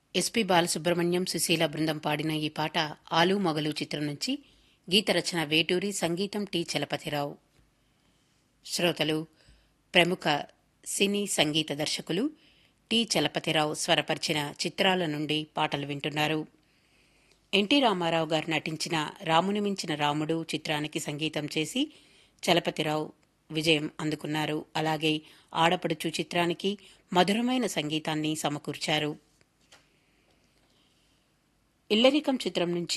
SP Balasubrahmanyam Susheela బృందం పాడిన ఈ పాట ఆలు మొగలు చిత్రం నుంచి గీత రచన వేటూరి సంగీతం టి చలపతిరావు శ్రోతలు ప్రముఖ సినీ సంగీత దర్శకులు టి చలపతిరావు స్వరపరిచిన చిత్రాల నుండి పాటలు వింటున్నారు ఎన్టీ రామారావు గారు నటించిన రాముని మించిన రాముడు చిత్రానికి సంగీతం చేసి చలపతిరావు విజయం అందుకున్నారు అలాగే ఆడపడుచు చిత్రానికి మధురమైన సంగీతాన్ని సమకూర్చారు ఇల్లరికం చిత్రం నుంచి